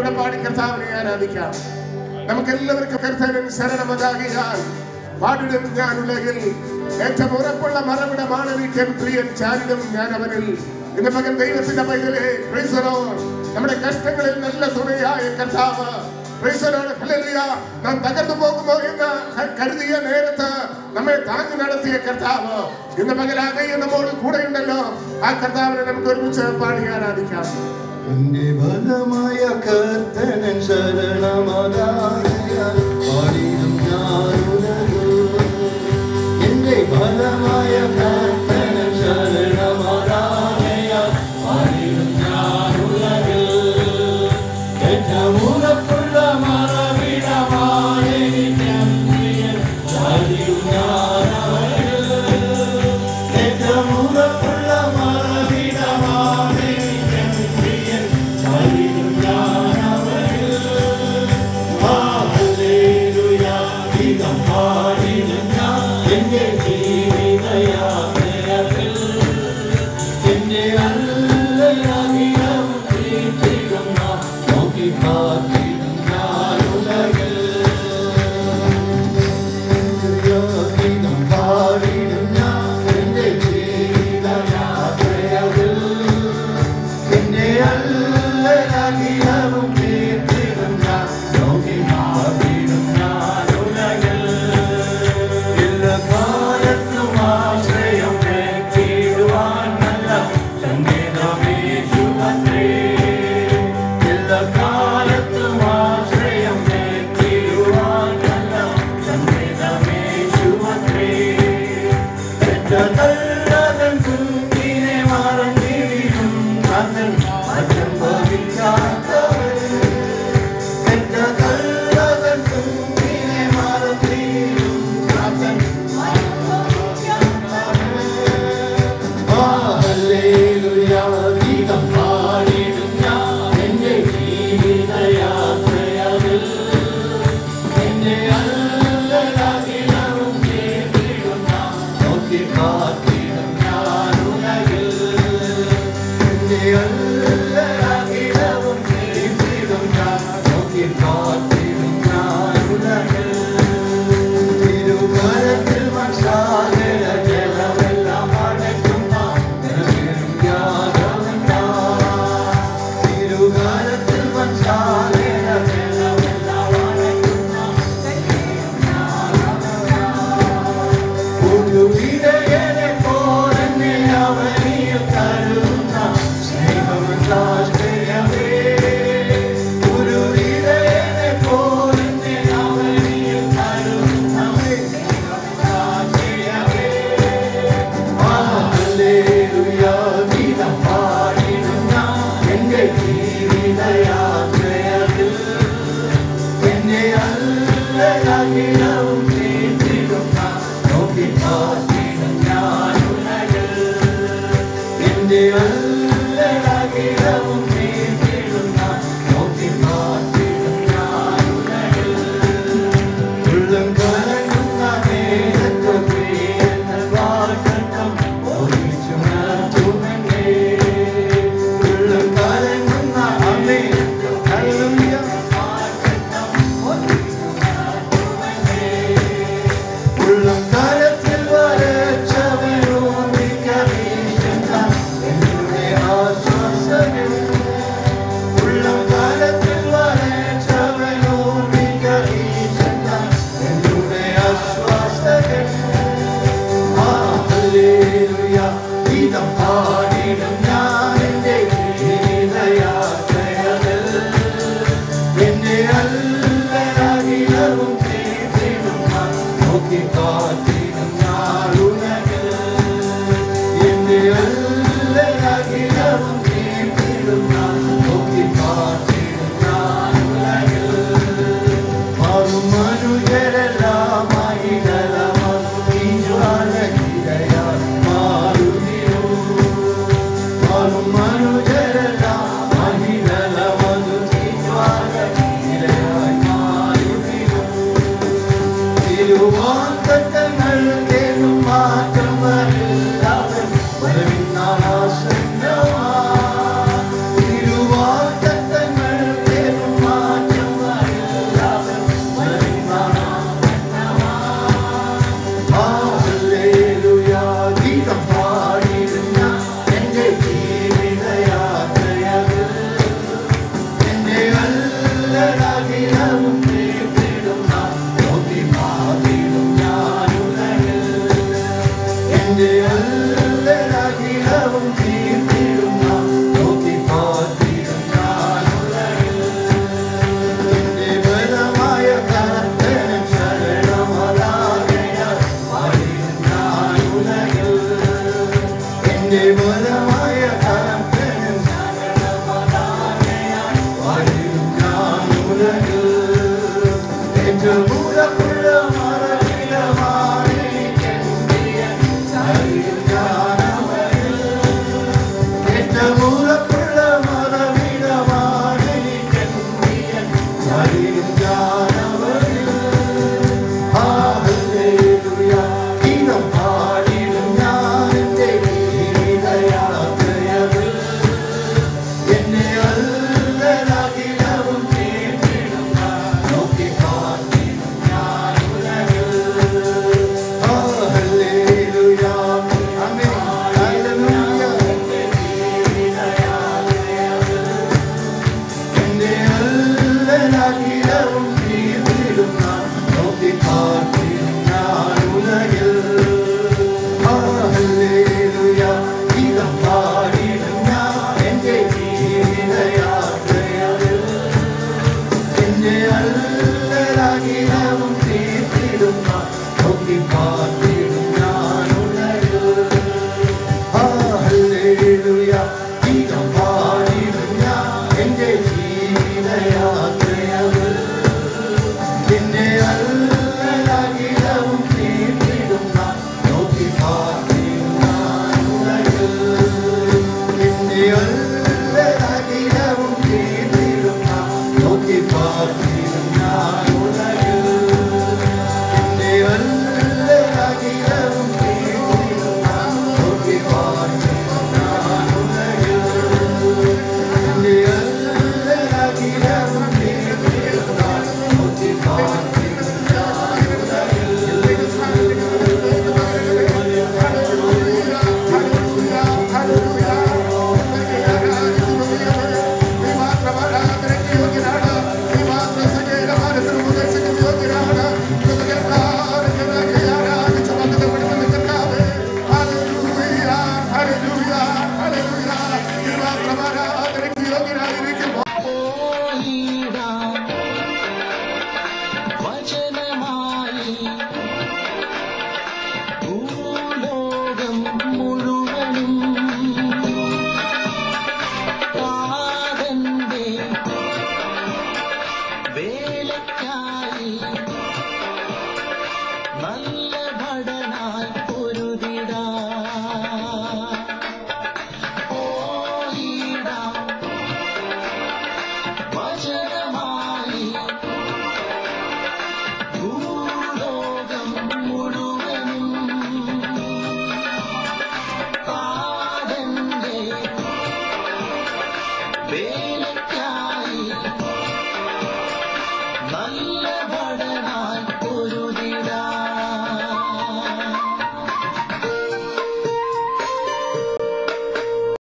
ശക്തിയോടെ പാടി കർത്താവിനെ ആരാധിക്കാം നമുക്ക് എല്ലാവർക്കും കർത്തനൻ ശരണമതാകിയാൽ പാടിടും ഞാൻ ഉലകിൽ ഏറ്റവും ഉറപ്പുള്ള മറവിടമാണ് വീട്ടൻ പ്രിയൻ ചാരിടും ഞാൻ അവനിൽ ഇന്ന് മകൻ ദൈവത്തിന്റെ പൈതലേ praise the Lord. നമ്മുടെ കഷ്ടങ്ങളിൽ നല്ല തുണയായ കർത്താവ് praise the Lord. Hallelujah. നാം തകർന്നു പോകുമോ എന്ന് ക- കരുതിയ നേരത്ത് നമ്മെ താങ്ങി നടത്തിയ കർത്താവ് ഇന്ന് പകലാകെ നമ്മോട് കൂടെയുണ്ടല്ലോ ആ കർത്താവിനെ നമുക്ക് ഒരുമിച്ച് പാടി ആരാധിക്കാം എന്റെ ബലമായ കർത്തനൻ ശരണമതായാൽ പാടിടും ഞാനുലകും എന്റെ ബലമായ കർത്തനൻ ശരണമതായാൽ പാടിടും ഞാനുലകിൽ ഏറ്റവും ഉറപ്പുള്ള മറവിടമാണ് എനിക്കെന്തിയൻ ചാരിയും ഞാനവരിൽ ഏറ്റവും ഉറപ്പുള്ള മറവിടമാണ് എനിക്കെന്തിയൻ ചാരിയും ഞാനവരിൽ ഹല്ലേലൂയ ഗീതം പാടിടും ഞാൻ എന്റെ ജീവിതയാത്രയിൽ എന്നെ അല്ലയാകിലും തീർത്തിടും നാം നോക്കി പാർത്തിടും ഞാൻ ഉലകിൽ ഗീതം പാടിടും ഞാൻ എന്റെ ജീവിതയാത്രയിൽ എന്നെ അല്ലയാകിലും തീർത്തിടും ഞാൻ നോക്കി പാർത്തിടും ഞാൻ ഉലകിൽ എല്ലാ കാലത്തും ആശ്രയം വെച്ചിടുവാൻ നല്ല സംഗീതമേശുവത്രേ. എല്ലാ കാലത്തും ആശ്രയം വെച്ചിടുവാൻ നല്ല സംഗീതമേശുവത്രേ. പെറ്റതല്ലതൻ കുഞ്ഞിനെ മറന്നിടും കണ്ണൻ അറ്റം ഭവിക്കാത്തവൻ പെറ്റതല്ലതൻ കുഞ്ഞിനെ മറന്നിടും കണ്ണൻ ഹല്ലേലൂയ ഗീതം പാടിടും ഞാൻ എൻ്റെ ജീവിതയാത്രയിൽ എന്നെ അല്ലലാകിലവും കേട്ടിടും ഞാൻ നോക്കി പാർത്തിടും ഞാൻ ഉലകിൽ എന്നെ അല്ലലാകിലവും കേട്ടിടും ഞാൻ നോക്കി പാർത്തിടും ഞാൻ ഉലകിൽ തിരുമരത്തിൽ മസാഗര ജലമെല്ലാം അടയ്ക്കുന്ന നിറവിലും യാഗമെല്ലാം. തിരുമരത്തിൽ മസാഗര ജലമെല്ലാം അടയ്ക്കുന്ന നിറവിലും യാഗമെല്ലാം. ഒരു വിടയനെ പോലെന്നെ അവനിൽ കരുതുന്ന സ്നേഹമെന്നാശ്രയമേ. ഒരു വിടയനെ പോലെന്നെ അവനിൽ കരുതുന്ന സ്നേഹമെന്നാശ്രയമേ. ഹല്ലേലൂയ ഗീതം പാടിടും ഞാൻ എൻ്റെ ജീവിതയാത്രയിൽ എന്നെ അല്ലകിലവും കേട്ടിടും ഞാൻ നോക്കി പാർത്തിടും ഞാൻ ഉലകിൽ എന്റെ അല്ലകിലവും കേട്ടിടും ഞാൻ നോക്കി പാർത്തിടും ഞാൻ ഉലകിൽ ഉള്ളം കലങ്ങുന്ന നേരത്ത് പ്രിയങ്ങൾ വാഴ്ത്തട്ടം ഓർമ്മിച്ചു നടത്തുമെന്നേ. ഉള്ളം കലങ്ങുന്ന നേരത്ത് ഹല്ലേലൂയ വാഴ്ത്തട്ടം ഓർമ്മിച്ചു നടത്തുമെന്നേ. ഉലകിൽ ഏറ്റവും ഉറപ്പുള്ള മറവിടമാണ് എനിക്കെന്തിയ ചരിയും ഞാനവരിൽ ഏറ്റവും ഉറപ്പുള്ള മറവിടമാണ് എനിക്കെന്തിയ ചരിയും ഞാനവരിൽ ഹല്ലേലൂയ ഗീതം പാടിടും ഞാൻ എൻ്റെ ജീവിതയാത്രയിൽ എന്നെ അല്ലലാകിലവും കേട്ടിടും ഞാൻ നോക്കി പാടിടും ഞാൻ ഉലകിൽ ഹല്ലേലൂയ ആമേൻ ഹല്ലേലൂയ എൻ്റെ ജീവിതയാത്രയിൽ എന്റെ അല്ലലാകിലവും തീർത്തിടും ഞാൻ നോക്കി പാർത്തിടും ഞാൻ ഉലകിൽ ഹല്ലേലൂയ ഗീതം പാടിടും ഞാൻ എൻ്റെ ജീവിതയാത്രയിൽ എന്റെ അല്ലലാകിലവും തീർത്തിടും ഞാൻ നോക്കി പാർത്തിടും ഞാൻ ഉലകിൽ ഹല്ലേലൂയ ഗീതം പാടിടും ഞാൻ എൻ്റെ ജീവിതയാത്രയിൽ എന്നെ അല്ലലാകിലവും തീർത്തിടും ഞാൻ നോക്കി പാർത്തിടും ഞാൻ ഉലകിൽ എന്നെ അല്ലലാകിലവും തീർത്തിടും ഞാൻ നോക്കി പാർത്തിടും ഞാൻ ഉലകിൽ എന്നെ അല്ലലാകിലവും തീർത്തിടും ഞാൻ നോക്കി പാർത്തിടും ഞാൻ ഉലകിൽ എന്നെ അല്ലലാകിലവും തീർത്തിടും ഞാൻ നോക്കി പാർത്തിടും ഞാൻ പോയിടാം വചനമായി ഭൂലോകം മുഴുവനും പാതന്റെ വേലയ്ക്കായി